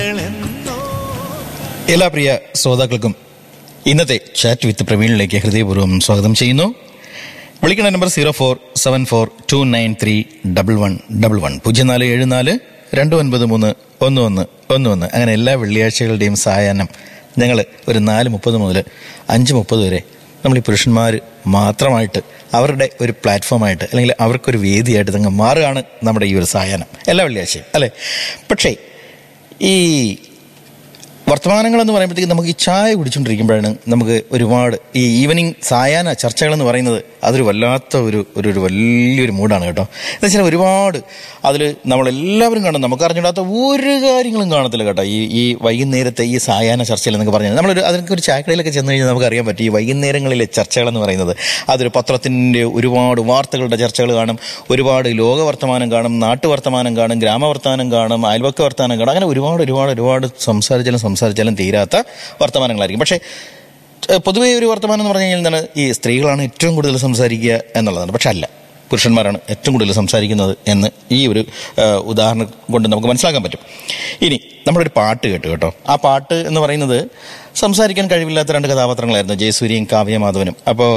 എല്ലാ പ്രിയ ശ്രോതാക്കൾക്കും ഇന്നത്തെ ചാറ്റ് വിത്ത് പ്രവീണിലേക്ക് ഹൃദയപൂർവ്വം സ്വാഗതം ചെയ്യുന്നു വിളിക്കുന്ന number zero four seven four two nine three double one double one പൂജ്യം നാല് ഏഴ് നാല് രണ്ട് ഒൻപത് മൂന്ന് ഒന്ന് ഒന്ന് ഒന്ന് ഒന്ന് അങ്ങനെ എല്ലാ വെള്ളിയാഴ്ചകളുടെയും സായാഹ്നം ഞങ്ങൾ ഒരു നാല് മുപ്പത് മുതൽ അഞ്ച് മുപ്പത് വരെ നമ്മൾ ഈ പുരുഷന്മാർ മാത്രമായിട്ട് അവരുടെ ഒരു പ്ലാറ്റ്ഫോമായിട്ട് അല്ലെങ്കിൽ അവർക്കൊരു വേദിയായിട്ട് തങ്ങ് മാറുകയാണ് നമ്മുടെ ഈ ഒരു സായാഹ്നം എല്ലാ വെള്ളിയാഴ്ചയും അല്ലേ പക്ഷേ ഈ വർത്തമാനങ്ങൾ എന്ന് പറയുമ്പോഴത്തേക്ക് നമുക്ക് ഈ ചായ കുടിച്ചുകൊണ്ടിരിക്കുമ്പോഴാണ് നമുക്ക് ഒരുപാട് ഈ ഈവനിങ് സായാഹ്ന ചർച്ചകൾ എന്ന് പറയുന്നത് അതൊരു വല്ലാത്ത ഒരു ഒരു ഒരു വലിയൊരു മൂഡാണ് കേട്ടോ എന്ന് വെച്ചാൽ ഒരുപാട് അതിൽ നമ്മളെല്ലാവരും കാണും നമുക്ക് അറിഞ്ഞിടാത്ത ഒരു കാര്യങ്ങളും കാണത്തില്ല കേട്ടോ ഈ ഈ വൈകുന്നേരത്തെ ഈ സായാഹ്ന ചർച്ചയിൽ എന്നൊക്കെ പറഞ്ഞാൽ നമ്മളൊരു അതിനൊക്കെ ഒരു ചായക്കടയിലൊക്കെ ചെന്ന് കഴിഞ്ഞാൽ നമുക്ക് അറിയാൻ പറ്റും ഈ വൈകുന്നേരങ്ങളിലെ ചർച്ചകൾ എന്ന് പറയുന്നത് അതൊരു പത്രത്തിൻ്റെ ഒരുപാട് വാർത്തകളുടെ ചർച്ചകൾ കാണും ഒരുപാട് ലോക വർത്തമാനം കാണും നാട്ടുവർത്തമാനം കാണും ഗ്രാമവർത്തമാനം കാണും അയൽവക്ക വർത്തമാനം കാണും അങ്ങനെ ഒരുപാട് ഒരുപാട് ഒരുപാട് സംസാരിച്ചാലും സംസാരിച്ചാലും തീരാത്ത വർത്തമാനങ്ങളായിരിക്കും പക്ഷേ ഏഹ് പൊതുവേ ഒരു വർത്തമാനം എന്ന് പറഞ്ഞു കഴിഞ്ഞാൽ എന്താണ് ഈ സ്ത്രീകളാണ് ഏറ്റവും കൂടുതൽ സംസാരിക്കുക എന്നുള്ളതാണ് പക്ഷെ അല്ല പുരുഷന്മാരാണ് ഏറ്റവും കൂടുതൽ സംസാരിക്കുന്നത് എന്ന് ഈ ഒരു ഏഹ്, ഉദാഹരണം കൊണ്ട് നമുക്ക് മനസ്സിലാക്കാൻ പറ്റും ഇനി നമ്മളൊരു പാട്ട് കേട്ടു കേട്ടോ ആ പാട്ട് എന്ന് പറയുന്നത് സംസാരിക്കാൻ കഴിവില്ലാത്ത രണ്ട് കഥാപാത്രങ്ങളായിരുന്നു ജയസൂര്യയും കാവ്യമാധവനും അപ്പോൾ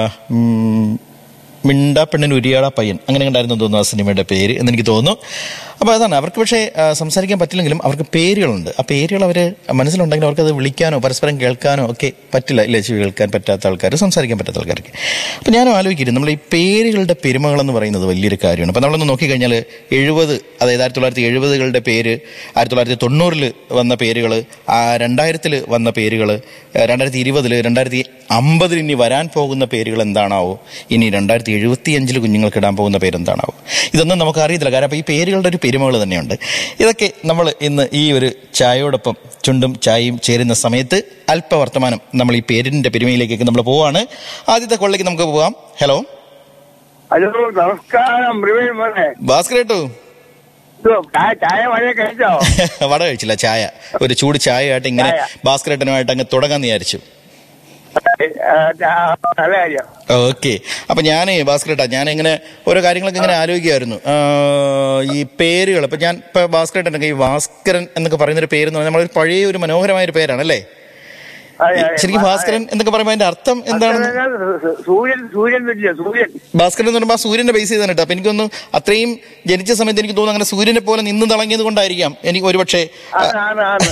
മിണ്ട പെണ്ണിന് ഉരിയാട പയ്യൻ അങ്ങനെ ഉണ്ടായിരുന്നു തോന്നുന്നു ആ സിനിമയുടെ പേര് എന്ന് എനിക്ക് തോന്നുന്നു അപ്പോൾ അതാണ് അവർക്ക് പക്ഷേ ആ, സംസാരിക്കാൻ പറ്റില്ലെങ്കിലും അവർക്ക് പേരുകളുണ്ട് ആ പേരുകൾ അവർ മനസ്സിലുണ്ടെങ്കിൽ അവർക്കത് വിളിക്കാനോ പരസ്പരം കേൾക്കാനോ ഒക്കെ പറ്റില്ല ഇല്ല ചെവി കേൾക്കാൻ പറ്റാത്ത ആൾക്കാർ സംസാരിക്കാൻ പറ്റാത്ത ആൾക്കാർക്ക് അപ്പോൾ ഞാനും ആലോചിക്കരുത് നമ്മൾ ഈ പേരുകളുടെ പെരുമകളെന്ന് പറയുന്നത് വലിയൊരു കാര്യമാണ് അപ്പോൾ നമ്മളൊന്ന് നോക്കിക്കഴിഞ്ഞാൽ എഴുപത് അതായത് ആയിരത്തി തൊള്ളായിരത്തി എഴുപതുകളുടെ പേര് ആയിരത്തി തൊള്ളായിരത്തി തൊണ്ണൂറിൽ വന്ന പേരുകൾ രണ്ടായിരത്തിൽ വന്ന പേരുകൾ രണ്ടായിരത്തി ഇരുപതിൽ രണ്ടായിരത്തി അമ്പതിൽ ഇനി വരാൻ പോകുന്ന പേരുകൾ എന്താണാവോ ഇനി രണ്ടായിരത്തി എഴുപത്തി അഞ്ചിൽ കുഞ്ഞുങ്ങൾക്ക് ഇടാൻ പോകുന്ന പേരെന്താണാവോ ഇതൊന്നും നമുക്ക് അറിയത്തില്ല കാരണം അപ്പോൾ ഈ പേരുകളുടെ ഒരു പെരുമകൾ തന്നെയുണ്ട് ഇതൊക്കെ നമ്മൾ ഇന്ന് ഈ ഒരു ചായയോടൊപ്പം ചുണ്ടും ചായയും ചേരുന്ന സമയത്ത് അല്പവർത്തമാനം നമ്മൾ ഈ പേരിന്റെ പെരുമയിലേക്കൊക്കെ നമ്മൾ പോവാണ് ആദ്യത്തെ കൊള്ളയ്ക്ക് നമുക്ക് പോവാം ഹലോ ഹലോ നമസ്കാരം പ്രവീൺ മോനെ ഭാസ്കർ കേട്ടോ ഇതോ, ചായ ചായ മഴ കഴിച്ചോ വട കഴിച്ചില്ല ചായ ഒരു ചൂട് ചായ ആയിട്ട് ഇങ്ങനെ ചായ. ഭാസ്കരേട്ടനുമായിട്ട് അങ്ങ് തുടങ്ങാന്ന് വിചാരിച്ചു ആ, ചാ- നല്ല കാര്യം ഓക്കെ അപ്പൊ ഞാൻ ഭാസ്കരേട്ടാ ഞാൻ ഇങ്ങനെ ഓരോ കാര്യങ്ങളൊക്കെ ഇങ്ങനെ ആലോചിക്കുമായിരുന്നു ആ, ഈ പേരുകൾ ഇപ്പൊ ഞാൻ ഇപ്പൊ ഭാസ്കരേട്ടനൊക്കെ ഈ ഭാസ്കരൻ എന്നൊക്കെ പറയുന്ന ഒരു പേര് എന്ന് പറഞ്ഞാൽ നമ്മളൊരു പഴയ ഒരു മനോഹരമായ ഒരു പേരാണ് അല്ലേ അതെ, അതെ. ശരിക്കും ഭാസ്കരൻ എന്നൊക്കെ പറയുമ്പോൾ അതിന്റെ അർത്ഥം എന്താണെന്ന് അതെ, സൂര്യൻ സൂര്യൻ തുല്യ സൂര്യൻ ഭാസ്കരൻ എന്ന് പറയുമ്പോൾ ആ സൂര്യന്റെ ബേസ് ചെയ്താണ് കേട്ടോ അപ്പൊ എനിക്കൊന്ന് അത്രയും ജനിച്ച സമയത്ത് എനിക്ക് തോന്നുന്നു അങ്ങനെ സൂര്യനെ പോലെ നിന്ന് തിളങ്ങിയത് കൊണ്ടായിരിക്കാം എനിക്ക് ഒരുപക്ഷെ ആണ് ആണ് ആണ്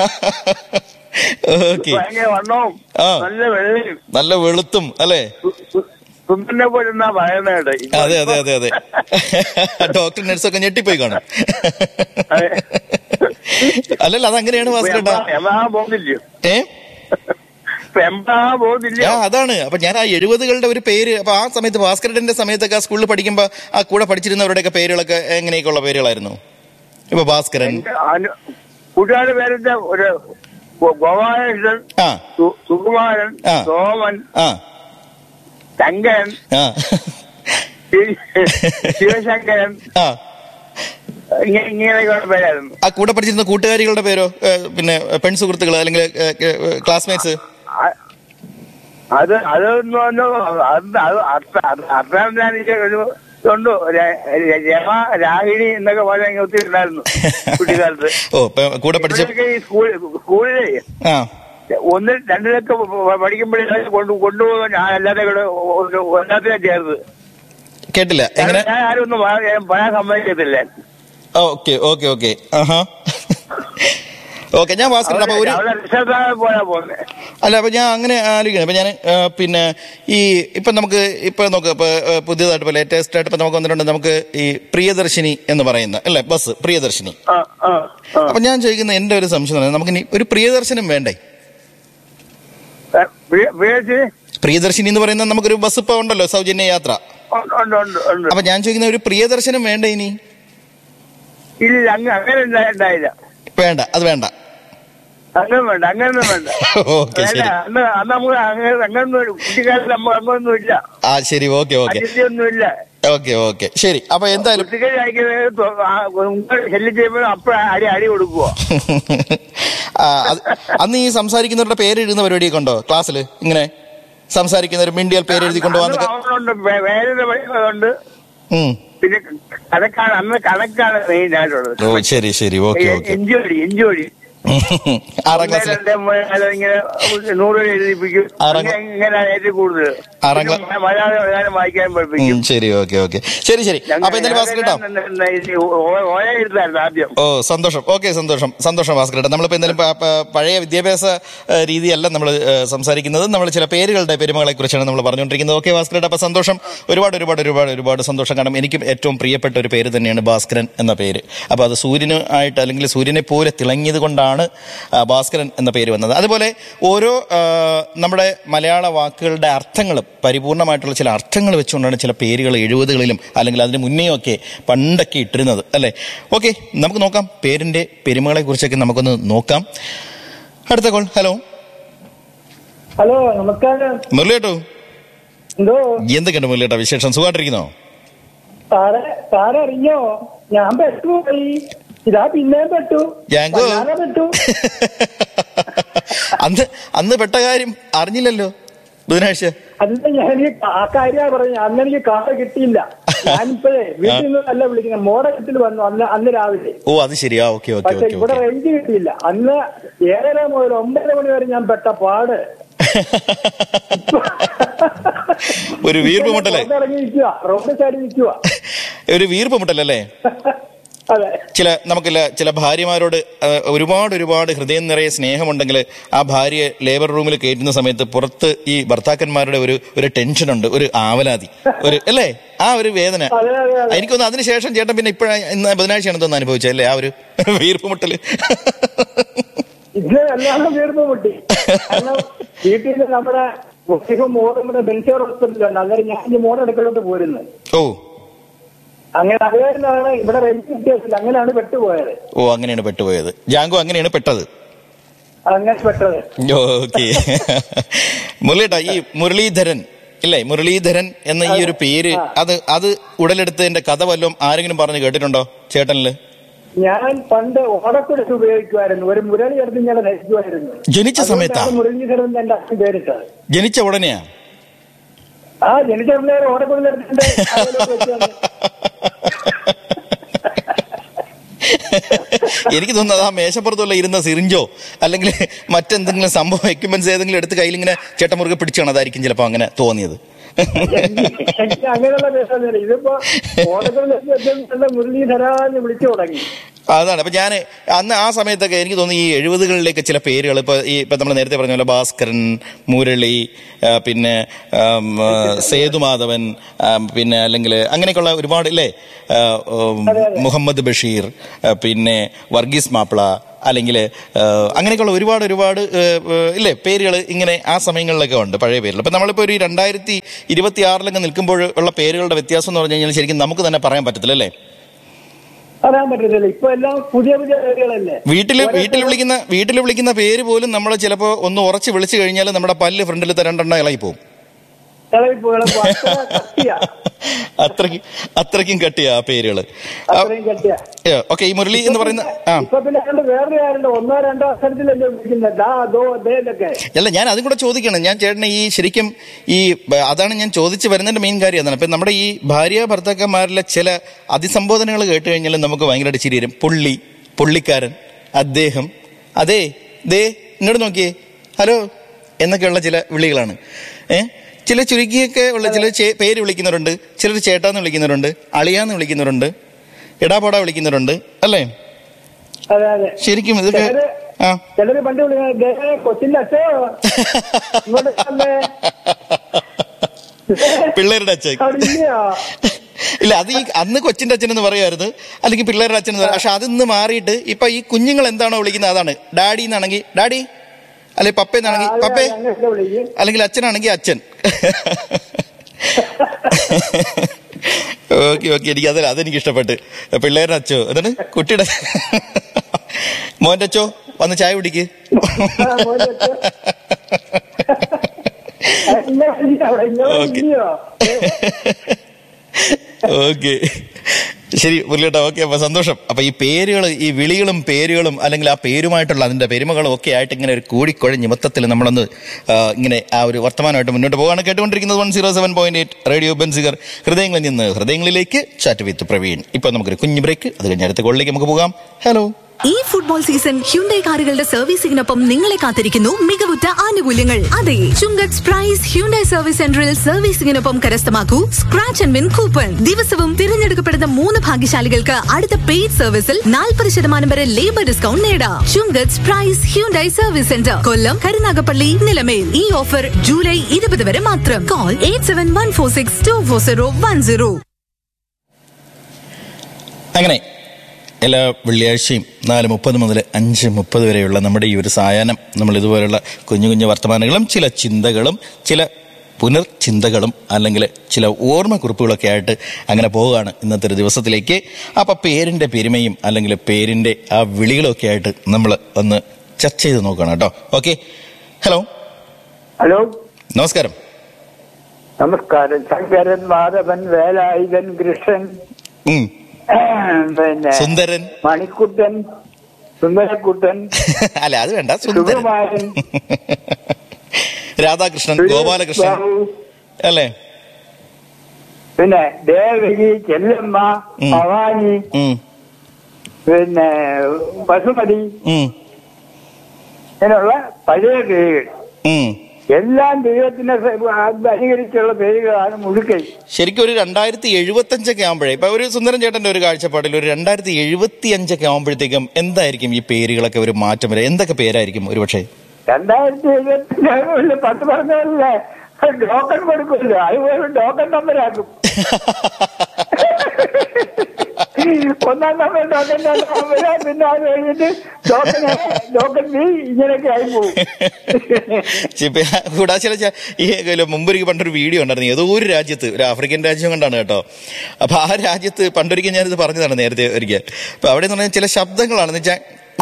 ഓക്കെ ഭയങ്കര വണ്ണവും ആ. നല്ല വെള്ളയും നല്ല വെളുത്തും അല്ലേ സു- സു- സുന്ദരനെ പോലെ എന്നാ പറയുന്നത് കേട്ടോ. അതെ അതെ അതെ അതെ ഡോക്ടർ നഴ്സൊക്കെ ഞെട്ടിപ്പോയി കാണും അതെ. അല്ലല്ല അതങ്ങനെയാണ് ഇപ്പൊ ഭാസ്കരേട്ടാ എംബാ- എംബാകാൻ പോകുന്നില്ലയോ ഏ ഇപ്പൊ എംബാകാൻ പോകുന്നില്ലയോ ആ അതാണ് അപ്പൊ ഞാൻ ആ എഴുപതുകളുടെ ഒരു പേര് അപ്പൊ ആ സമയത്ത് ഭാസ്കരന്റെ സമയത്തൊക്കെ ആ സ്കൂളിൽ പഠിക്കുമ്പോ ആ കൂടെ പഠിച്ചിരുന്നവരുടെയൊക്കെ പേരുകളൊക്കെ എങ്ങനെയൊക്കെയുള്ള പേരുകളായിരുന്നു ഇപ്പൊ ഭാസ്കരൻ അനു- കൂട്ടുകാരുടെ പേരെന്താ ഒരു ഗോ- ഗോപാലകൃഷ്ണൻ ആ സു- സുകുമാരൻ ആ. സോമൻ ആ ശങ്കരൻ ആ ശി- ശിവശങ്കരൻ ആ ഇങ്ങനെ ഇങ്ങനെയൊക്കെയുള്ള പേരായിരുന്നു ആ കൂടെ പഠിച്ചിരുന്ന കൂട്ടുകാരികളുടെ പേരോ ഏ, പിന്നെ പെൺ സുഹൃത്തുക്കൾ അല്ലെങ്കിൽ ക്ലാസ്മേറ്റ്സ് അ- അത് അതൊന്നും ഒന്നും അത് അത് അർത്ഥ- അത് അർത്ഥം ഞാൻ ഒരു ഇതുണ്ട് ര- ര- രമ രാഹിണി എന്നൊക്കെ പോലെ അങ്ങ് ഒത്തിരി ഉണ്ടായിരുന്നു കുട്ടിക്കാലത്ത് ഓ ഇപ്പൊ കൂടെ പഠിച്ച ഇവിടെയൊക്കെ ഈ സ്കൂൾ സ്കൂളിലെ ആ ഒന്നിൽ രണ്ടിലൊക്കെ പഠിക്കുമ്പോഴേ കൊണ്ട് കൊണ്ടുപോകാൻ ഞാൻ അല്ലാതെ കൂടെ എല്ലാത്തിനും ചേർത്ത് കേട്ടില്ല എങ്ങനെ ഞാൻ ആരും ഒന്നും പറയാൻ പറയാൻ സമ്മതിക്കത്തില്ല ഓക്കെ ഓക്കെ ഓക്കെ ആഹാ ഓക്കെ ഞാൻ ഭാസ്കരൻ അപ്പൊ ഒരു അവിടെ രക്ഷാത്താഴെ പോയാ പോന്നെ അല്ല അപ്പൊ ഞാൻ അങ്ങനെ ആലോചിക്കണം അപ്പൊ ഞാൻ പിന്നെ ഈ ഇപ്പൊ നമുക്ക് ഇപ്പൊ നോക്ക് ഇപ്പൊ ആ, പുതിയതായിട്ട് ഇപ്പൊ ലേറ്റസ്റ്റ് ആയിട്ട് ഇപ്പൊ നമുക്ക് വന്നിട്ടുണ്ട് നമുക്ക് ഈ പ്രിയദർശിനി എന്ന് പറയുന്ന അല്ലെ ബസ് പ്രിയദർശിനി ആ ആ ആ അപ്പൊ ഞാൻ ചോദിക്കുന്ന എന്റെ ഒരു സംശയം എന്ന് പറഞ്ഞാൽ നമുക്ക് ഇനി ഒരു പ്രിയദർശനം വേണ്ടേ വീഴ്ച പ്രിയദർശിനി എന്ന് പറയുന്ന നമുക്കൊരു ബസ് ഇപ്പൊ ഉണ്ടല്ലോ സൗജന്യ യാത്ര ഉണ്ട് ഉണ്ട് ഉണ്ട് അപ്പൊ ഞാൻ ചോദിക്കുന്ന ഒരു പ്രിയദർശനം വേണ്ടേ ഇനി ഇല്ല അങ്ങ് അങ്ങനെ ഉണ്ടാ- ഉണ്ടായില്ല വേണ്ട അത് വേണ്ട അങ്ങനെ വേണ്ട അങ്ങനൊന്നും വേണ്ട ഓക്കെ വേണ്ട ശരി അന്ന് അന്ന് നമുക്ക് അങ്ങനെ അങ്ങനൊന്നും ഒരു കുട്ടിക്കാലത്ത് നമ്മൾ അങ്ങനൊന്നും ഇല്ല ആ ശരി ഓക്കെ ഓക്കെ അതിഥിയൊന്നും ഇല്ല ഓക്കെ ഓക്കെ ശരി അപ്പൊ എന്തായാലും കുട്ടികൾ അയക്കുന്നത് ശല്യം ചെയ്യുമ്പോൾ അപ്പോഴ അടി അടി കൊടുക്കുക ആ, അത് അന്ന് ഈ സംസാരിക്കുന്നവരുടെ പേര് എഴുതുന്ന പരിപാടിയൊക്കെ ഉണ്ടോ ക്ലാസ്സിൽ ഇങ്ങനെ സംസാരിക്കുന്നവർ മിണ്ടിയാൽ പേര് എഴുതി കൊണ്ടുപോകാന്നൊക്കെ അവനുണ്ട് വേറെ പഠിക്കുന്നുണ്ട് ഉം. പിന്നെ കണക്കാണ് അന്ന് കണക്കാണ് മെയിൻ ആയിട്ടുള്ളത് ഓ ശരി ശരി ഓക്കെ ഓക്കെ എഞ്ചോടി എഞ്ചോടി ആറാം ഒന്ന് ക്ലാസ്സിൽ രണ്ട് മൂന്ന് നാല് ഇങ്ങനെ നൂറ് രൂപ എഴുതിപ്പിക്കും ആറാം അങ്ങനെ ഇങ്ങനെ ഏറ്റവും കൂടുതൽ ആറാം ക്ലാ- പിന്നെ മലയാളം എഴുതാനും വായിക്കാനും പഠിപ്പിക്കും ശരി ഓക്കെ ഓക്കെ ശരി ശരി അപ്പൊ എന്തായാലും ഭാസ്കർ കേട്ടോ ഓയ എഴുതായിരുന്നു ആദ്യം ഓ സന്തോഷം ഓക്കെ സന്തോഷം സന്തോഷം ഭാസ്കർ ഏട്ടാ നമ്മളിപ്പോൾ എന്തായാലും പ- പ- പഴയ വിദ്യാഭ്യാസ ഏഹ്, രീതിയല്ല നമ്മൾ സംസാരിക്കുന്നത് നമ്മൾ ചില പേരുകളുടെ പെരുമകളെ കുറിച്ചാണ് നമ്മൾ പറഞ്ഞുകൊണ്ടിരിക്കുന്നത് ഓക്കെ ഭാസ്കർ ഏട്ടാ അപ്പൊ സന്തോഷം ഒരുപാട് ഒരുപാട് ഒരുപാട് ഒരുപാട് സന്തോഷം കാരണം എനിക്കും ഏറ്റവും പ്രിയപ്പെട്ട ഒരു പേര് തന്നെയാണ് ഭാസ്കരൻ എന്ന പേര് അപ്പോൾ അത് സൂര്യന് ആയിട്ട് അല്ലെങ്കിൽ സൂര്യനെ പോലെ തിളങ്ങിയത് കൊണ്ടാണ് ആ, ഭാസ്കരൻ എന്ന പേര് വന്നത് അതുപോലെ ഓരോ ആ, നമ്മുടെ മലയാള വാക്കുകളുടെ അർത്ഥങ്ങളും പരിപൂർണമായിട്ടുള്ള ചില അർത്ഥങ്ങൾ വെച്ചുകൊണ്ടാണ് ചില പേരുകൾ എഴുപതുകളിലും അല്ലെങ്കിൽ അതിന് മുന്നേ ഒക്കെ പണ്ടൊക്കെ ഇട്ടിരുന്നത് അല്ലേ ഓക്കെ നമുക്ക് നോക്കാം പേരിന്റെ പെരുമകളെ കുറിച്ചൊക്കെ നമുക്കൊന്ന് നോക്കാം അടുത്ത കോൾ ഹലോ ഹലോ നമസ്കാരം മുരളിയേട്ടോ എന്തോ എന്തൊക്കെയുണ്ട് മുരളിയേട്ടാ വിശേഷം സുഖമായിട്ടിരിക്കുന്നോ സാറെ സാറെ അറിഞ്ഞോ ഞാൻ പെട്ടുപോയി ഇതാ പിന്നെയും പെട്ടു ജാങ്കോ വല്ലാതെ പെട്ടു അന്ന് അന്ന് പെട്ട കാര്യം അറിഞ്ഞില്ലല്ലോ ബുധനാഴ്ച അതിന്റെ ഞാൻ ഈ ആ കാര്യ പറഞ്ഞു അന്ന് എനിക്ക് കാറ് കിട്ടിയില്ല ഞാനിപ്പോഴേ വീട്ടിൽ നിന്ന് നല്ല വിളിക്കുന്നത് മോഡലത്തിൽ വന്നു അന്ന് അന്ന് രാവിലെ ഓ അത് ശരിയാ ഓക്കെ ഓക്കെ പക്ഷെ ഓക്കെ ഇവിടെ ഓക്കെ റേഞ്ച് കിട്ടിയില്ല അന്ന് ഏഴര മുതൽ ഒമ്പത് മണി വരെ ഞാൻ പെട്ട പാട് ഒരു വീർപ്പ് മുട്ടലേ ഇറങ്ങി നിൽക്കുക റോഡ് സൈഡിൽ നിൽക്കുക ഒരു വീർപ്പ് മുട്ടലല്ലേ അതെ ചില നമുക്കില്ല ചില ഭാര്യമാരോട് ആ, ഒരുപാട് ഒരുപാട് ഹൃദയം നിറയെ സ്നേഹമുണ്ടെങ്കിൽ ആ ഭാര്യയെ ലേബർ റൂമിൽ കയറ്റുന്ന സമയത്ത് പുറത്ത് ഈ ഭർത്താക്കന്മാരുടെ ഒരു ഒരു ടെൻഷനുണ്ട് ഒരു ആവലാതി ഒരു അല്ലേ ആ ഒരു വേദന അതെ അതെ അതെ എനിക്കൊന്ന് അതിനുശേഷം ചേട്ടൻ പിന്നെ ഇപ്പോഴാണ് ഇന്ന് ബുധനാഴ്ചയാണ് തോന്നുന്നു അനുഭവിച്ചത് അല്ലേ ആ ഒരു വീർപ്പ് മുട്ടല് ഇത് എല്ലാം തീർന്നു പൊട്ടി കാരണം വീട്ടിൽ നിന്ന് നമ്മുടെ മുസ്ലിം മോഡ് നമ്മുടെ ബെൻസിയർ ഹോസ്പിറ്റലുണ്ട് അന്നേരം ഞാൻ ഈ മോഡ് എടുക്കലോട്ട് പോരുന്നു ഓ അങ്ങനെ അതുകാരനാണ് ഇവിടെ റെന്റ് കിട്ടിയതില്ല അങ്ങനെയാണ് പെട്ടുപോയത് ഓ അങ്ങനെയാണ് പെട്ടുപോയത് ജാങ്കോ അങ്ങനെയാണ് പെട്ടത് അങ്ങനെ പെട്ടത് ഓക്കെ മുരളിയേട്ടാ ഈ മുരളീധരൻ ഇല്ലേ മുരളീധരൻ എന്ന ഈ ഒരു പേര് അത് അത് ഉടലെടുത്തതിന്റെ കഥ വല്ലതും ആരെങ്കിലും പറഞ്ഞു കേട്ടിട്ടുണ്ടോ ചേട്ടനില് ഞാൻ പണ്ട് ഓടക്കുടച്ച് ഉപയോഗിക്കുമായിരുന്നു ഒരു മുരളി എടുത്ത് ഞാൻ ധരിക്കുമായിരുന്നു ജനിച്ച സമയത്താ അതുകൊണ്ടാണ് മുരളീധരൻ എന്റെ അച്ഛൻ പേരിട്ടത് ജനിച്ച ഉടനെയാ ആ ജനിച്ച നേരം ഓടക്കുടൽ എടുത്തിട്ട് അതിലോട്ട് വെച്ചാണ്. എനിക്ക് തോന്നുന്നത് ആ മേശപ്പുറത്തുള്ള ഇരുന്ന സിറിഞ്ചോ അല്ലെങ്കിൽ മറ്റെന്തെങ്കിലും സംഭവം എക്യുപ്മെന്റ്സ് ഏതെങ്കിലും എടുത്ത് കയ്യിൽ ഇങ്ങനെ ചേട്ടമുറുകെ പിടിച്ചാണ് അതായിരിക്കും ചിലപ്പോൾ അങ്ങനെ തോന്നിയത് എനിക്ക് അങ്ങനെയുള്ള പേരൊന്നുമില്ല ഇതിപ്പോ ഓടക്കുടൽ വെച്ചാൽ മുരളീധരാന്ന് വിളിച്ചു തുടങ്ങി അതാണ് അപ്പൊ ഞാൻ അന്ന് ആ സമയത്തൊക്കെ എനിക്ക് തോന്നുന്നു ഈ എഴുപതുകളിലേക്ക് ചില പേരുകൾ ഇപ്പൊ ഈ ഇപ്പൊ നമ്മൾ നേരത്തെ പറഞ്ഞ പോലെ ഭാസ്കരൻ മുരളി ആ, പിന്നെ ആം, ആ, സേതുമാധവൻ ആ, പിന്നെ അല്ലെങ്കിൽ അങ്ങനെയൊക്കെയുള്ള ഒരുപാട് ഇല്ലേ ആ, ഉം, മുഹമ്മദ് ബഷീർ ആ, പിന്നെ വർഗീസ് മാപ്പിള അല്ലെങ്കിൽ അങ്ങനെയൊക്കെയുള്ള ഒരുപാട് ഒരുപാട് ആ, ആ, ഇല്ലേ പേരുകൾ ഇങ്ങനെ ആ സമയങ്ങളിലൊക്കെ ഉണ്ട് പഴയ പേരുകൾ അപ്പൊ നമ്മളിപ്പോ ഒരു രണ്ടായിരത്തി ഇരുപത്തി ആറിലൊക്കെ നിൽക്കുമ്പോൾ ഉള്ള പേരുകളുടെ വ്യത്യാസം എന്ന് പറഞ്ഞു കഴിഞ്ഞാൽ ശരിക്കും നമുക്ക് തന്നെ പറയാൻ പറ്റത്തില്ല അല്ലേ പറയാൻ പറ്റത്തില്ല ഇപ്പൊ എല്ലാം പുതിയ പുതിയ പേരുകളല്ലേ വീട്ടില് വീട്ടിൽ വിളിക്കുന്ന വീട്ടിൽ വിളിക്കുന്ന പേര് പോലും നമ്മൾ ചിലപ്പോ ഒന്ന് ഉറച്ച് വിളിച്ചു കഴിഞ്ഞാൽ നമ്മുടെ പല്ല് ഫ്രണ്ടിൽ രണ്ടെണ്ണം ഇളകി പോകും ഇളകിപ്പോ ഇളകിപ്പോ അത്ര കട്ടിയാ അത്രയ്ക്കും അത്രയ്ക്കും കട്ടിയാ ആ പേരുകള് അത്രയും കട്ടിയാ ഓക്കെ ഈ മുരളി എന്ന് പറയുന്ന ആ ഇപ്പൊ പിന്നെ കണ്ട് വേറെ ആരുണ്ട് ഒന്നോ രണ്ടോ അക്ഷരത്തിലല്ലേ വിളിക്കുന്നത് ദാ ദോ ദേ എന്നൊക്കെ അല്ല ഞാൻ അതും കൂടെ ചോദിക്കണം ഞാൻ ചേട്ടനെ ഈ ശരിക്കും ഈ ബ- അതാണ് ഞാൻ ചോദിച്ചു വരുന്നതിന്റെ മെയിൻ കാര്യം അതാണ് ഇപ്പൊ നമ്മുടെ ഈ ഭാര്യ ഭർത്താക്കന്മാരിലെ ചില അതിസംബോധനകൾ കേട്ട് കഴിഞ്ഞാൽ നമുക്ക് ഭയങ്കരമായിട്ട് ചിരി വരും പുള്ളി പുള്ളിക്കാരൻ അദ്ദേഹം അതെ ദേ ഇങ്ങോട്ട് നോക്കിയേ ഹലോ എന്നൊക്കെയുള്ള ചില വിളികളാണ് ഏ ചില ചുരുക്കിയൊക്കെ ഉള്ള ചില ചേ- പേര് വിളിക്കുന്നവരുണ്ട് ചിലർ ചേട്ടാന്ന് വിളിക്കുന്നവരുണ്ട് അളിയാന്ന് വിളിക്കുന്നവരുണ്ട് എടാപോടാ വിളിക്കുന്നവരുണ്ട് അല്ലേ അതെ അതെ ശരിക്കും ഇതൊക്കെ ചിലര് ആ ചിലര് പണ്ട് വിളിക്കുന്നത് ദേ കൊച്ചിന്റെ അച്ഛോ ഇങ്ങോട്ട് വന്നേ. പിള്ളേരുടെ അച്ഛൻ അവിടെ ഇല്ലയോ ഇല്ല അത് ഈ അന്ന് കൊച്ചിന്റെ അച്ഛൻ എന്ന് പറയുമായിരുന്നു അല്ലെങ്കിൽ പിള്ളേരുടെ അച്ഛൻ എന്ന് പറയും പക്ഷെ അതിന്ന് മാറിയിട്ട് ഇപ്പൊ ഈ കുഞ്ഞുങ്ങൾ എന്താണോ വിളിക്കുന്നത് അതാണ് ഡാഡി എന്നാണെങ്കിൽ ഡാഡി അല്ലെ പപ്പ എന്നാണെങ്കിൽ അതെ, പപ്പേ അതെ, അങ്ങനെയൊക്കെ വിളിക്കും അല്ലെങ്കിൽ അച്ഛനാണെങ്കിൽ അച്ഛൻ ഓക്കെ ഓക്കെ എനിക്ക് അതല്ല അതെനിക്ക് ഇഷ്ടപ്പെട്ട് പിള്ളേരുടെ അച്ഛോ എന്താണ് കുട്ടിയുടെ മോന്റെ അച്ഛോ വന്ന് ചായ കുടിക്ക് ആ, മോന്റെ അച്ഛൻ. ആ, ഇങ്ങനെ ഇല്ല അവിടെ, ഇങ്ങനെ ഓക്കേ. ഇല്ലയോ ഓക്കെ ശരി മുരളിയേട്ടാ ഓക്കെ അപ്പൊ സന്തോഷം അപ്പൊ ഈ പേരുകൾ ഈ വിളികളും പേരുകളും അല്ലെങ്കിൽ ആ പേരുമായിട്ടുള്ള അതിന്റെ പെരുമകളും ഒക്കെ ആയിട്ട് ഇങ്ങനെ ഒരു കൂടിക്കൊഴഞ്ഞ് മൊത്തത്തിൽ നമ്മളൊന്ന് ആ, ഇങ്ങനെ ആ ഒരു വർത്തമാനമായിട്ട് മുന്നോട്ട് പോകാണ് കേട്ടുകൊണ്ടിരിക്കുന്നത് one zero seven point eight radio Benziger ഹൃദയങ്ങളിൽ നിന്ന് ഹൃദയങ്ങളിലേക്ക് ചാറ്റ് വിത്ത് പ്രവീൺ ഇപ്പൊ നമുക്കൊരു കുഞ്ഞു ബ്രേക്ക് അത് കഴിഞ്ഞ് അടുത്ത കോളിലേക്ക് നമുക്ക് പോകാം ഹലോ ഈ ഫുട്ബോൾ സീസൺ ഹ്യുണ്ടൈ കാറുകളുടെ സർവീസിംഗിനൊപ്പം നിങ്ങളെ കാത്തിരിക്കുന്നു മികവുറ്റ ആനുകൂല്യങ്ങൾ അതെ ചുങ്കത്ത് പ്രൈസ് ഹ്യുണ്ടൈ സർവീസ് സെന്ററിൽ സർവീസിംഗിനൊപ്പം കരസ്ഥമാക്കൂ സ്ക്രാച്ച് ആൻഡ് വിൻ കൂപ്പൺ ദിവസവും തിരഞ്ഞെടുക്കപ്പെടുന്ന മൂന്ന് ഭാഗ്യശാലികൾക്ക് അടുത്ത പെയ്ഡ് സർവീസിൽ നാൽപ്പത് ശതമാനം വരെ ലേബർ ഡിസ്കൗണ്ട് നേടാം Chungath Prize Hyundai service centre Kollam Karunagappally Nilamel ഈ ഓഫർ ജൂലൈ ഇരുപത് വരെ മാത്രം call eight seven one four six two four zero one zero അങ്ങനെ എല്ലാ വെള്ളിയാഴ്ചയും നാല് മുപ്പത് മുതൽ അഞ്ച് മുപ്പത് വരെയുള്ള നമ്മുടെ ഈ ഒരു സായാഹ്നം നമ്മൾ ഇതുപോലുള്ള കുഞ്ഞു കുഞ്ഞു വർത്തമാനങ്ങളും ചില ചിന്തകളും ചില പുനർചിന്തകളും അല്ലെങ്കിൽ ചില ഓർമ്മക്കുറിപ്പുകളൊക്കെ ആയിട്ട് അങ്ങനെ പോവുകയാണ് ഇന്നത്തെ ഒരു ദിവസത്തിലേക്ക് അപ്പം പേരിൻ്റെ പെരുമയും അല്ലെങ്കിൽ പേരിൻ്റെ ആ വിളികളൊക്കെ ആയിട്ട് നമ്മൾ ഒന്ന് ചർച്ച ചെയ്ത് നോക്കണം കേട്ടോ ഓക്കെ ഹലോ ഹലോ നമസ്കാരം നമസ്കാരം ശങ്കരൻ മാധവൻ വേലായുധൻ കൃഷ്ണൻ ഉം. പിന്നെ സുന്ദരൻ മണിക്കുട്ടൻ സുന്ദരക്കുട്ടൻ അല്ല അത് വേണ്ട സുന്ദരൻ സുകുമാരൻ രാധാകൃഷ്ണൻ ഗോപാലകൃഷ്ണൻ ബാബു, അല്ലേ പിന്നെ ദേവകി ചെല്ലമ്മ ഉം. ഭവാനി ഉം, പിന്നെ ബസുമതി ഉം, ഇങ്ങനെയുള്ള പഴയ പേരുകൾ ഉം. എല്ലാം ദൈവത്തിനെ സ- അനുകരിച്ചുള്ള പേരുകളാണ് മുഴുക്കൈ ശരിക്കും ഒരു രണ്ടായിരത്തി എഴുപത്തി അഞ്ചൊക്കെ ആകുമ്പോഴേ ഇപ്പൊ ഒരു സുന്ദരൻ ചേട്ടന്റെ ഒരു കാഴ്ചപ്പാടിൽ ഒരു രണ്ടായിരത്തി എഴുപത്തി അഞ്ചൊക്കെ ആകുമ്പോഴത്തേക്കും എന്തായിരിക്കും ഈ പേരുകളൊക്കെ ഒരു മാറ്റം വരെ എന്തൊക്കെ പേരായിരിക്കും ഒരു പക്ഷേ രണ്ടായിരത്തി എഴുപത്തി പത്ത് പറഞ്ഞല്ലേ ടോക്കൺ കൊടുക്കുമല്ലോ അതുപോലെ ടോക്കൺ നമ്പരാക്കും ഒന്നാം നമ്പർ ടോക്കൺ നമ്പർ പിന്നെ അത് കഴിഞ്ഞിട്ട് ടോക്കൺ ടോക്കൺ ബി ഇങ്ങനെയൊക്കെ ആയി പോകും കൂടാതെ ചില ച- ഈ ഇതില് മുമ്പ് എനിക്ക് പണ്ടൊരു വീഡിയോ ഉണ്ടായിരുന്നു ഏതോ ഒരു രാജ്യത്ത് ഒരു ആഫ്രിക്കൻ രാജ്യം കൊണ്ടാണ് കേട്ടോ അപ്പൊ ആ രാജ്യത്ത് പണ്ടൊരിക്കൽ ഞാനിത് പറഞ്ഞതാണ് നേരത്തെ ഒരിക്കൽ അപ്പൊ അവിടെ എന്ന് പറഞ്ഞാൽ ചില ശബ്ദങ്ങളാണെന്ന് വെച്ചാൽ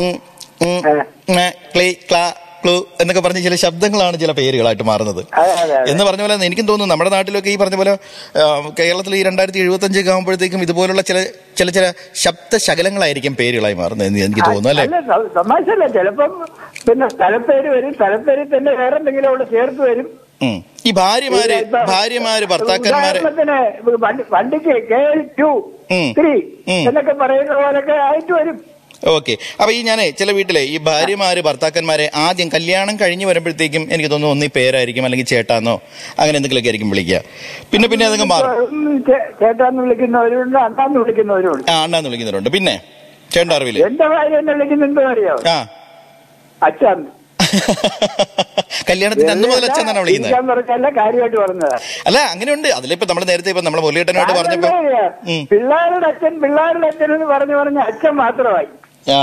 ക്ലേ ക്ലാ ക്ലൂ എന്നൊക്കെ പറഞ്ഞ ചില ശബ്ദങ്ങളാണ് ചില പേരുകളായിട്ട് മാറുന്നത് അതെ, അതെ, അതെ. എന്ന് പറഞ്ഞ പോലെ എനിക്കും തോന്നുന്നു നമ്മുടെ നാട്ടിലൊക്കെ ഈ പറഞ്ഞ പോലെ ആ, കേരളത്തിൽ ഈ രണ്ടായിരത്തി എഴുപത്തി അഞ്ചൊക്കെ ആകുമ്പോഴത്തേക്കും ഇതുപോലുള്ള ചില ചില ചില ശബ്ദ ശകലങ്ങളായിരിക്കും പേരുകളായി മാറുന്നത് എന്ന് എനിക്ക് തോന്നുന്നു അല്ലേ അല്ല ത- തമാശല്ല ചിലപ്പം പിന്നെ സ്ഥലപ്പേര് വരും സ്ഥലപ്പേരിൽ തന്നെ വേറെ എന്തെങ്കിലും അവിടെ ചേർത്ത് വരും ഉം. ഈ ഭാര്യമാര് ഇപ്പൊ ഭാര്യമാര് ഭർത്താക്കന്മാര് ഉദാഹരണത്തിന് വണ്ടി- വണ്ടിക്ക് കെ എൽ ടു ഉം. ത്രീ ഉം. എന്നൊക്കെ പറയുന്ന പോലൊക്കെ ആയിട്ട് വരും ഓക്കെ അപ്പൊ ഈ ഞാനേ ചില വീട്ടിലെ ഈ ഭാര്യമാര് ഭർത്താക്കന്മാരെ ആദ്യം കല്യാണം കഴിഞ്ഞ് വരുമ്പോഴത്തേക്കും എനിക്ക് തോന്നുന്നു ഒന്നീ പേരായിരിക്കും അല്ലെങ്കിൽ ചേട്ടാന്നോ അങ്ങനെ എന്തെങ്കിലുമൊക്കെ ആയിരിക്കും വിളിക്കുക പിന്നെ പിന്നെ അതങ്ങ് മാറും ഉം, ചേ- ചേട്ടാന്ന് വിളിക്കുന്നവരുണ്ട് അണ്ണാന്ന് വിളിക്കുന്നവരുണ്ട് ആ അണ്ണാന്ന് വിളിക്കുന്നവരുണ്ട് പിന്നെ ചേട്ടൻ്റെ അറിവില് എന്റെ ഭാര്യ എന്നെ വിളിക്കുന്നുണ്ടോ അറിയോ ആ അച്ഛൻ കല്യാണത്തിന് അന്ന് മുതൽ അച്ഛനാണ് വിളിക്കുന്നത് ഇരിക്കാൻ പറഞ്ഞല്ല കാര്യമായിട്ട് പറഞ്ഞതാ അല്ല അങ്ങനെയുണ്ട് അതിലിപ്പോ നമ്മൾ നേരത്തെ ഇപ്പൊ നമ്മളെ മുരളിയേട്ടനായിട്ട് പറഞ്ഞപ്പോ കാരണം എന്താ അറിയോ? ഉം. പിള്ളേരുടെ അച്ഛൻ പിള്ളേരുടെ അച്ഛൻ എന്ന് പറഞ്ഞു പറഞ്ഞ അച്ഛൻ മാത്രമായി ആ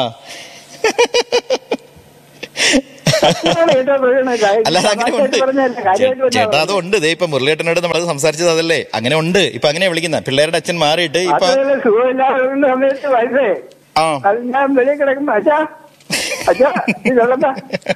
അച്ഛനാണ് ഏറ്റവും വീഴുന്നത്. കാര്യം അല്ലാതെ അങ്ങനെ ഉണ്ട് തമാശയായിട്ട് പറഞ്ഞതല്ല, കാര്യമായിട്ട് ചേ- ചേട്ടാ പറഞ്ഞതാ. അതുണ്ട് ഇതേ ഇപ്പൊ മുരളിയേട്ടനോട് നമ്മളത് സംസാരിച്ചത് അതല്ലേ അങ്ങനെ ഉണ്ട് ഇപ്പൊ അങ്ങനെ വിളിക്കുന്ന പിള്ളേരുടെ അച്ഛൻ മാറിയിട്ട് ഇപ്പൊ അതുപോലെ സുഖമില്ലാതെ സമയത്ത് വയസ്സേ ആ അത് ഞാൻ വെളിയിൽ കിടക്കുമ്പോ അച്ഛാ അച്ഛാ ഇത് കൊള്ളണ്ട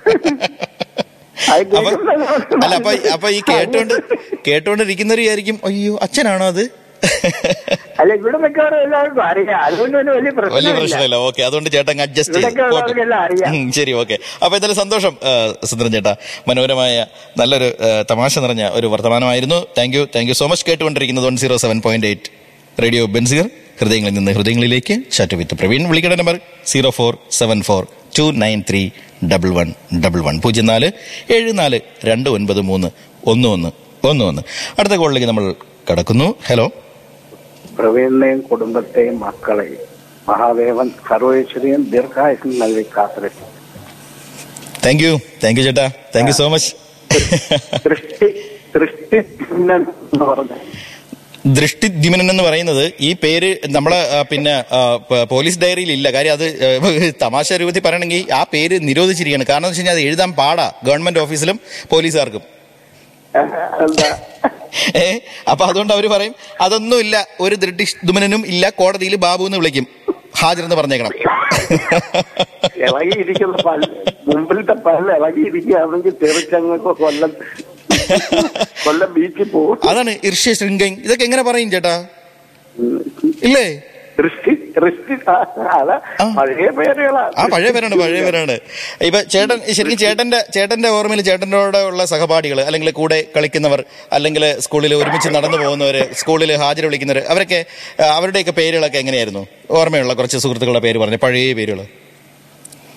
അത് അപ്പൊ കേൾക്കുമ്പോ അല്ല അപ്പൊ അപ്പൊ ഈ കേട്ടോണ്ട് കേട്ടോണ്ടിരിക്കുന്നവർ വിചാരിക്കും അയ്യോ അച്ഛനാണോ അത് അല്ല ഇവിടെ മിക്കവാറും എല്ലാവർക്കും അറിയാം അതുകൊണ്ട് തന്നെ വലിയ വലിയ പ്രശ്നമില്ല പ്രശ്നമില്ല ഓക്കെ അതുകൊണ്ട് ചേട്ടൻ അഡ്ജസ്റ്റ് ഇവിടെയൊക്കെ ഉള്ളവർക്കെല്ലാം അറിയാം. ശരി ഓക്കെ അപ്പൊ എന്തായാലും സന്തോഷം ആ, സുന്ദരൻ ചേട്ടാ മനോഹരമായ നല്ലൊരു ആ, തമാശ നിറഞ്ഞ ഒരു വർത്തമാനമായിരുന്നു thank you thank you so much കേട്ടുകൊണ്ടിരിക്കുന്നത് one zero seven point eight radio Benziger ഹൃദയങ്ങളിൽ നിന്ന് ഹൃദയങ്ങളിലേക്ക് ചാറ്റ് വിത്ത് പ്രവീൺ വിളിക്കേണ്ട number zero four seven four two nine three double one double one പൂജ്യം നാല് ഏഴ് നാല് രണ്ട് ഒൻപത് മൂന്ന് ഒന്ന് ഒന്ന് ഒന്ന് ഒന്ന് അടുത്ത കോളിലേക്ക് നമ്മൾ കടക്കുന്നു ഹലോ പ്രവീണിനെയും കുടുംബത്തെയും മക്കളെയും മഹാദേവൻ സർവേശ്വരിയും ദീർഘായുസും നൽകി കാത്തിരക്കും താങ്ക് യു താങ്ക് യു ചേട്ടാ താങ്ക് യു സോ മച്ച് ദൃഷ്ടി ദൃഷ്ടി ചിഹ്നം എന്ന് പറഞ്ഞ ദൃഷ്ടി ദ്വിമനൻ എന്ന് പറയുന്നത് ഈ പേര് നമ്മളെ ആ, പിന്നെ ആ, പ- പോലീസ് ഡയറിയിൽ ഇല്ല കാര്യം അത് ഏ, തമാശ രൂപത്തിൽ പറയണമെങ്കിൽ ആ പേര് നിരോധിച്ചിരിക്കുകയാണ് കാരണം എന്ന് വെച്ച് കഴിഞ്ഞാൽ അത് എഴുതാൻ പാടാ ഗവൺമെന്റ് ഓഫീസിലും പോലീസുകാർക്കും എന്താ ഏ അപ്പൊ അതുകൊണ്ട് അവർ പറയും അതൊന്നും ഇല്ല ഒരു ദൃഷ്ടി ദ്വിമനനും ഇല്ല കോടതിയിൽ ബാബു എന്ന് വിളിക്കും ഹാജർ എന്ന് പറഞ്ഞേക്കണം ഇളകിയിരിക്കുന്ന പല്ല് മുമ്പിലത്തെ പല്ല് ഇളകിയിരിക്കുകയാണെങ്കിൽ തെറിച്ചങ്ങൾക്ക് കൊല്ലം കൊല്ലം ബീച്ചിൽ പോകും അതാണ് ഇർഷ്യ ശൃംഗൻ ഇതൊക്കെ എങ്ങനെ പറയും ചേട്ടാ ഇല്ലേ ദൃഷ്ടി ദൃഷ്ടി അതാ ആ. പഴയ പേരുകളാ ആ പഴയ പേരാണ് പഴയ പേരാണ് ഇപ്പൊ ചേട്ടൻ ശരിക്കും ചേട്ടന്റെ ചേട്ടന്റെ ഓർമ്മയിൽ ചേട്ടനോട് ഉള്ള സഹപാഠികൾ അല്ലെങ്കിൽ കൂടെ കളിക്കുന്നവർ അല്ലെങ്കിൽ സ്കൂളിൽ ഒരുമിച്ച് നടന്നു പോകുന്നവർ സ്കൂളിൽ ഹാജർ വിളിക്കുന്നവർ അവരൊക്കെ ആ, അവരുടെയൊക്കെ പേരുകളൊക്കെ എങ്ങനെയായിരുന്നു ഓർമ്മയുള്ള കുറച്ച് സുഹൃത്തുക്കളുടെ പേര് പറഞ്ഞു പഴയ പേരുകൾ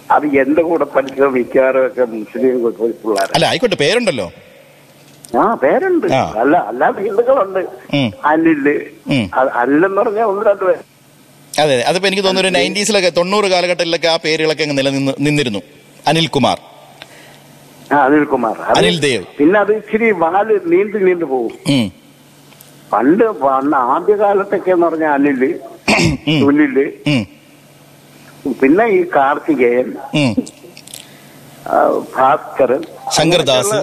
അത് എന്റെ കൂടെ പഠിച്ച മിക്കവാറും ഒക്കെ മുസ്ലിം പിള്ളേർ അല്ല ആയിക്കോട്ടെ പേരുണ്ടല്ലോ ആ പേരുണ്ട് ആ. അല്ല അല്ലാതെ ഹിന്ദുക്കളുണ്ട് ഉം. അനില് ഉം. അ- അനിലെന്ന് പറഞ്ഞാൽ ഒന്ന് രണ്ട് പേര് അതെ അതെ അതിപ്പോ എനിക്ക് തോന്നുന്നു ഒരു നയൻറ്റീസിലൊക്കെ തൊണ്ണൂറ് കാലഘട്ടത്തിലൊക്കെ ആ പേരുകളൊക്കെ അങ്ങ് നിലനിന്ന് നിന്നിരുന്നു അനിൽകുമാർ ആ അനിൽകുമാർ അത് അനിൽ ദേവ്. പിന്നെ അത് ഇച്ചിരി വാല് നീണ്ടു നീണ്ടു പോകും ഉം. പണ്ട് പണ്ട് ആദ്യകാലത്തൊക്കെ എന്ന് പറഞ്ഞാൽ അനില് ഉം. സുനില് ഉം. പിന്നെ ഈ കാർത്തികേയൻ ഉം. ആ, ഭാസ്കരൻ ശങ്കർദാസ്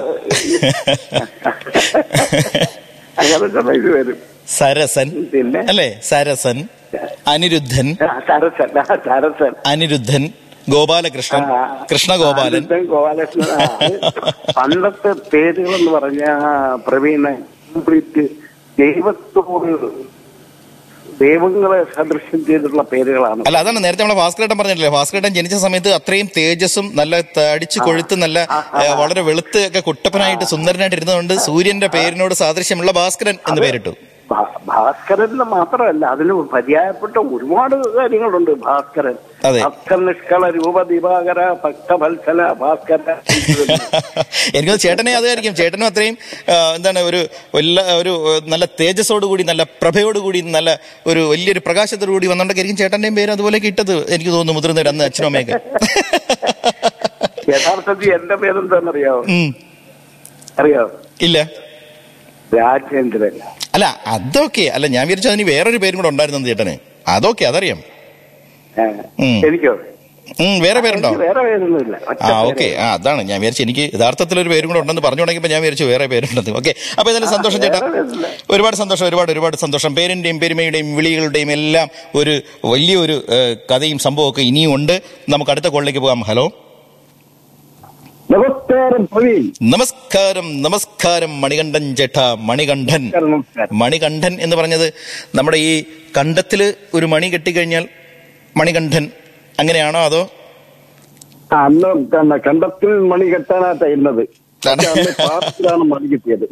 അങ്ങനെയൊക്കെ ഇത് വരും സരസൻ പിന്നെ? അല്ലേ സരസൻ അനിരുദ്ധൻ ആ, സരസൻ ആ, സരസൻ അനിരുദ്ധൻ ഗോപാലകൃഷ്ണൻ ആ, കൃഷ്ണഗോപാലൻ ആനന്ദൻ, ഗോപാലകൃഷ്ണൻ ആ, അത് പണ്ടത്തെ പേരുകളെന്ന് പറഞ്ഞ പ്രവീണ കംപ്ലീറ്റ് ദൈവത്തോട് ദൈവങ്ങളെ സദൃശ്യം ചെയ്തിട്ടുള്ള പേരുകളാണ് അല്ല അതാണ് നേരത്തെ നമ്മളെ ഭാസ്കരേട്ടൻ പറഞ്ഞിട്ടില്ലേ ഭാസ്കരേട്ടൻ ജനിച്ച സമയത്ത് അത്രയും തേജസ്സും നല്ല തടിച്ച് കൊഴുത്ത് നല്ല ഏ, വളരെ വെളുത്ത് ഒക്കെ കുട്ടപ്പനായിട്ട് സുന്ദരനായിട്ട് ഇരുന്നതുകൊണ്ട് സൂര്യന്റെ പേരിനോട് സാദൃശ്യമുള്ള ഭാസ്കരൻ എന്ന് പേരിട്ടു ഭാ- ഭാസ്കരൻ എന്ന് മാത്രമല്ല അതിന് പര്യായപ്പെട്ട ഒരുപാട് കാര്യങ്ങളുണ്ട് ഭാസ്കരൻ അതെ. ഭക്ത നിഷ്കള രൂപ ദിവാകര ഭക്തവത്സല ഭാസ്കര എനിക്കത് ചേട്ടനെ അതായിരിക്കും ചേട്ടനും അത്രയും ആ, എന്താണ് ഒരു എല്ലാ ഒരു ഏ, നല്ല തേജസ്സോട് കൂടി നല്ല പ്രഭയോട് കൂടി നല്ല ഒരു വലിയൊരു പ്രകാശത്തോടു കൂടി വന്നുകൊണ്ടൊക്കെയായിരിക്കും ചേട്ടന്റെയും പേര് അതുപോലെ ഇട്ടത് എനിക്ക് തോന്നുന്നു മുതിർന്നവർ അന്ന് അച്ഛനും അമ്മയൊക്കെ യഥാർത്ഥത്തിൽ എന്റെ പേരെന്താണെന്നറിയാവോ ഉം. അറിയാവോ ഇല്ല രാജേന്ദ്രൻ അല്ല അതൊക്കെ അല്ല ഞാൻ വിചാരിച്ചു അതിന് വേറൊരു പേരും കൂടെ ഉണ്ടായിരുന്നു ചേട്ടന് അതൊക്കെ അതറിയാം ഏ, ഉം. എനിക്കോ ഉം, വേറെ പേരുണ്ടോ എനിക്ക് വേറെ പേരൊന്നുമില്ല ഒറ്റ ആ പേരേ ഓക്കെ ആ അതാണ് ഞാൻ വിചാരിച്ചു എനിക്ക് യഥാർത്ഥത്തിൽ ഒരു പേരും കൂടെ ഉണ്ടെന്ന് പറഞ്ഞു തുടങ്ങിയപ്പോൾ ഞാൻ വിചാരിച്ചു വേറെ പേരുണ്ടെന്ന് ഓക്കെ അപ്പൊ എന്തായാലും സന്തോഷം ചേട്ടാ വേറെ പേരില്ല. ഒരുപാട് സന്തോഷം ഒരുപാട് ഒരുപാട് സന്തോഷം പേരിന്റെയും പെരുമയുടെയും വിളികളുടെയും എല്ലാം ഒരു വലിയൊരു ഏഹ്, കഥയും സംഭവമൊക്കെ ഇനിയും ഉണ്ട് നമുക്ക് അടുത്ത കോളിലേക്ക് പോകാം ഹലോ നമസ്കാരം പ്രവീൺ നമസ്കാരം നമസ്കാരം മണികണ്ഠൻ ചേട്ടാ മണികണ്ഠൻ നമസ്കാരം, നമസ്കാരം. മണികണ്ഠൻ എന്ന് പറഞ്ഞത് നമ്മുടെ ഈ കണ്ടത്തില് ഒരു മണി കെട്ടിക്കഴിഞ്ഞാൽ മണികണ്ഠൻ അങ്ങനെയാണോ അതോ ആ, അന്ന് കണ്ട- കണ്ടത്തിൽ മണി കെട്ടാനായിട്ടാ ഇരുന്നത് പക്ഷെ അന്ന് പാർട്ടിലാണ് മണി കിട്ടിയത്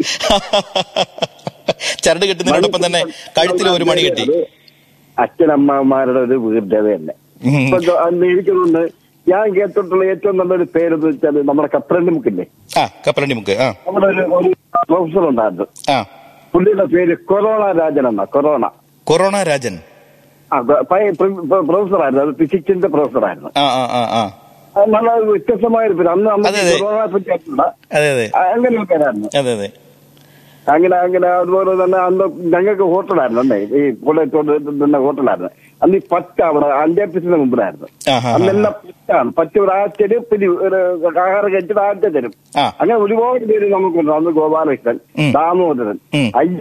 ചരട് കെട്ടുന്നതിനോടൊപ്പം തന്നെ കഴുത്തിൽ ഒരു മണി കെട്ടി അത് അച്ഛനമ്മമാരുടെ ഒരു വീടിന്റെ തന്നെ ഉം. ഇപ്പൊ ഇത് അന്ന് എനിക്ക് തോന്നുന്നു ഞാൻ കേട്ടിട്ടുള്ള ഏറ്റവും നല്ലൊരു പേരെന്ന് വെച്ചാൽ നമ്മുടെ കപ്പലണ്ടി മുക്കില്ലേ ആ കപ്പലണ്ടി മുക്ക് ആ നമ്മുടെ ഒരു ഒരു പ്രൊഫസർ ഉണ്ടായിരുന്നു ആ പുള്ളിയുടെ പേര് കൊറോണ രാജൻ എന്നാ കൊറോണ കൊറോണ രാജൻ ആ പ്രൊഫസറായിരുന്നു അത് ഫിസിക്സിന്റെ പ്രൊഫസറായിരുന്നു ആ ആ ആ ആ അത് നല്ല വ്യത്യസ്തമായ ഒരു പേര് അന്ന് അന്ന് അതെ, അതെ. കൊറോണയെ പറ്റി അറിഞ്ഞൂടാ. അതെ അതെ ആ, അങ്ങനെ ഒരു പേരായിരുന്നു അതെ അതെ അങ്ങനെ അങ്ങനെ അതുപോലെ തന്നെ അന്ന് ഞങ്ങൾക്ക് ഹോട്ടലായിരുന്നു അന്നേ ഈ കോളേജോട് തന്നെ ഹോട്ടലായിരുന്നു അന്ന് ഈ പച്ച അവിടെ അഞ്ചാപ്പിസിന് മുമ്പിലായിരുന്നു ആഹാ, അന്നെല്ലാം പച്ചാണ് പച്ച ഒരു ആഴ്ച പിന്നെ ഒരു ആഹാരം കഴിച്ചിട്ട് ആഴ്ച തരും ആ. അങ്ങനെ ഒരുപാട് പേര് നമുക്കുണ്ട് അന്ന് ഗോപാലകൃഷ്ണൻ ഉം. ദാമോദരൻ ഉം. അയ്യ